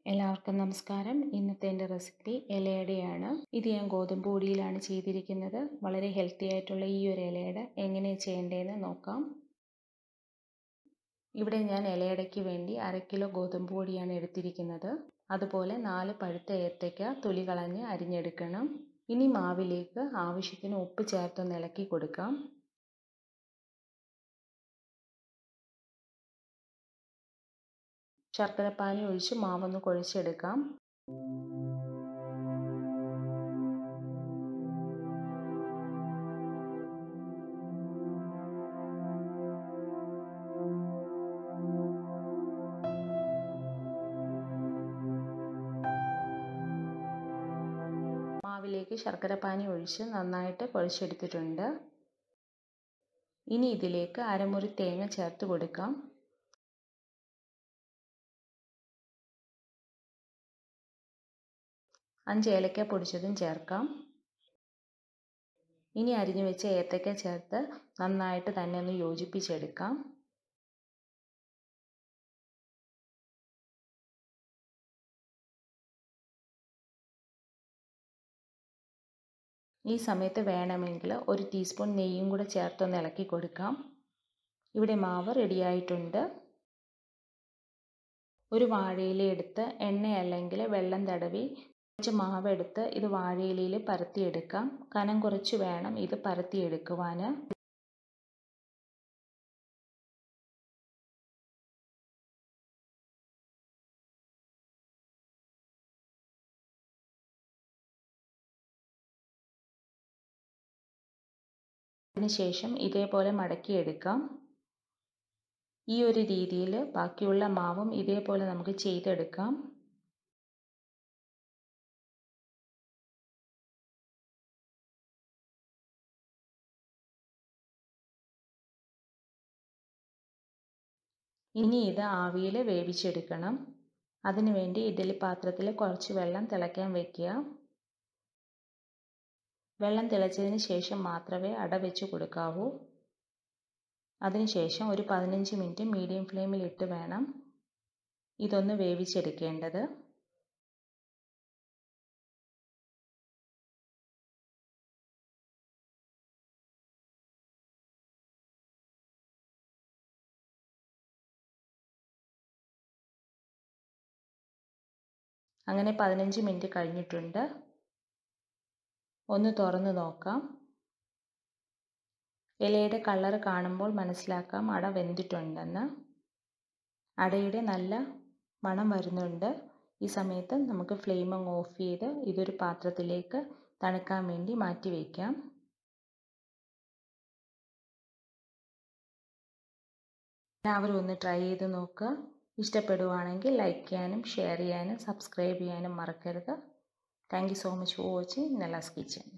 എല്ലാവർക്കും നമസ്കാരം ഇന്നത്തെ എൻ്റെ റെസിപ്പി ഇലയടയാണ് ഇത് ഞാൻ ഗോതമ്പ് പൊടിയിലാണ് ചെയ്തിരിക്കുന്നത് വളരെ ഹെൽത്തി ആയിട്ടുള്ള ഈ ഒരു ഇലയട എങ്ങനെ ചെയ്യേണ്ടതെന്ന് നോക്കാം ഇവിടെ ഞാൻ ഇലയടയ്ക്ക് വേണ്ടി അര കിലോ ഗോതമ്പ് പൊടിയാണ് എടുത്തിരിക്കുന്നത് അതുപോലെ നാല് പഴുത്ത ഏത്തയ്ക്ക തൊലി കളഞ്ഞ് അരിഞ്ഞെടുക്കണം ഇനി മാവിലേക്ക് ആവശ്യത്തിന് ഉപ്പ് ചേർത്തൊന്ന് ഇളക്കി കൊടുക്കാം ശർക്കരപ്പാനി ഒഴിച്ച് മാവൊന്ന് കുഴച്ചെടുക്കാം മാവിലേക്ക് ശർക്കരപ്പാനി ഒഴിച്ച് നന്നായിട്ട് കുഴച്ചെടുത്തിട്ടുണ്ട് ഇനി ഇതിലേക്ക് അരമുറി തേങ്ങ ചേർത്ത് കൊടുക്കാം അഞ്ച് ഏലക്ക പൊടിച്ചതും ചേർക്കാം ഇനി അരിഞ്ഞു വെച്ച ഏത്തക്ക ചേർത്ത് നന്നായിട്ട് തന്നെ ഒന്ന് യോജിപ്പിച്ചെടുക്കാം ഈ സമയത്ത് വേണമെങ്കിൽ ഒരു ടീസ്പൂൺ നെയ്യും കൂടെ ചേർത്തൊന്ന് ഇളക്കി കൊടുക്കാം ഇവിടെ മാവ് റെഡിയായിട്ടുണ്ട് ഒരു വാഴയില എടുത്ത് എണ്ണ അല്ലെങ്കിൽ വെള്ളം തടവി കുറച്ച് മാവ് എടുത്ത് ഇത് വാഴയിലയിൽ പരത്തിയെടുക്കാം കനം കുറച്ച് വേണം ഇത് പരത്തിയെടുക്കുവാൻ അതിനുശേഷം ഇതേപോലെ മടക്കിയെടുക്കാം ഈ ഒരു രീതിയിൽ ബാക്കിയുള്ള മാവും ഇതേപോലെ നമുക്ക് ചെയ്തെടുക്കാം ഇനി ഇത് ആവിയിൽ വേവിച്ചെടുക്കണം അതിനുവേണ്ടി ഇഡ്ഡലി പാത്രത്തിൽ കുറച്ച് വെള്ളം തിളയ്ക്കാൻ വയ്ക്കുക വെള്ളം തിളച്ചതിന് ശേഷം മാത്രമേ അട വെച്ച് കൊടുക്കാവൂ അതിനുശേഷം ഒരു പതിനഞ്ച് മിനിറ്റ് മീഡിയം ഫ്ലെയിമിൽ ഇട്ട് വേണം ഇതൊന്ന് വേവിച്ചെടുക്കേണ്ടത് അങ്ങനെ പതിനഞ്ച് മിനിറ്റ് കഴിഞ്ഞിട്ടുണ്ട് ഒന്ന് തുറന്ന് നോക്കാം ഇലയുടെ കളർ കാണുമ്പോൾ മനസ്സിലാക്കാം അട വെന്തിട്ടുണ്ടെന്ന് അടയുടെ നല്ല മണം വരുന്നുണ്ട് ഈ സമയത്ത് നമുക്ക് ഫ്ലെയിം അങ്ങ് ഓഫ് ചെയ്ത് ഇതൊരു പാത്രത്തിലേക്ക് തണുക്കാൻ വേണ്ടി മാറ്റി വയ്ക്കാം എല്ലാവരും ഒന്ന് ട്രൈ ചെയ്ത് നോക്കുക ഇഷ്ടപ്പെടുവാണെങ്കിൽ ലൈക്ക് ചെയ്യാനും ഷെയർ ചെയ്യാനും സബ്സ്ക്രൈബ് ചെയ്യാനും മറക്കരുത് thank you so much for watching നെലാസ് കിച്ചൻ